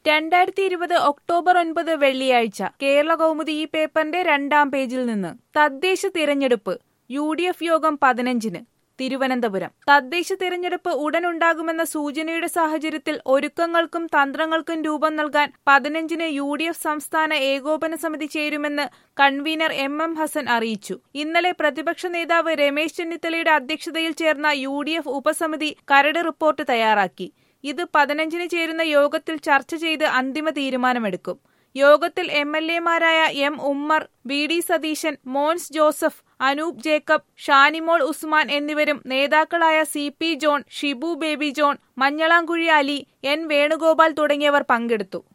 രണ്ടായിരത്തി ഇരുപത് ഒക്ടോബർ ഒൻപത് വെള്ളിയാഴ്ച കേരള കൗമുദി ഈ പേപ്പറിന്റെ രണ്ടാം പേജിൽ നിന്ന് തദ്ദേശ തിരഞ്ഞെടുപ്പ് യു ഡി എഫ് യോഗം പതിനഞ്ചിന് തിരുവനന്തപുരം തദ്ദേശ തിരഞ്ഞെടുപ്പ് ഉടനുണ്ടാകുമെന്ന സൂചനയുടെ സാഹചര്യത്തിൽ ഒരുക്കങ്ങൾക്കും തന്ത്രങ്ങൾക്കും രൂപം നൽകാൻ പതിനഞ്ചിന് യു ഡി എഫ് സംസ്ഥാന ഏകോപന സമിതി ചേരുമെന്ന് കൺവീനർ എം എം ഹസൻ അറിയിച്ചു ഇന്നലെ പ്രതിപക്ഷ നേതാവ് രമേശ് ചെന്നിത്തലയുടെ അധ്യക്ഷതയിൽ ചേർന്ന യു ഡി എഫ് ഉപസമിതി കരട് റിപ്പോർട്ട് തയ്യാറാക്കി ഇത് പതിനഞ്ചിന് ചേരുന്ന യോഗത്തിൽ ചർച്ച ചെയ്ത് അന്തിമ തീരുമാനമെടുക്കും യോഗത്തിൽ എം എൽ എമാരായ M Ummer V D Satheesan Mons Joseph Anoop Jacob Shanimol Usman എന്നിവരും നേതാക്കളായ C P John Shibu Baby John Manjalamkuzhi Ali N Venugopal തുടങ്ങിയവർ പങ്കെടുത്തു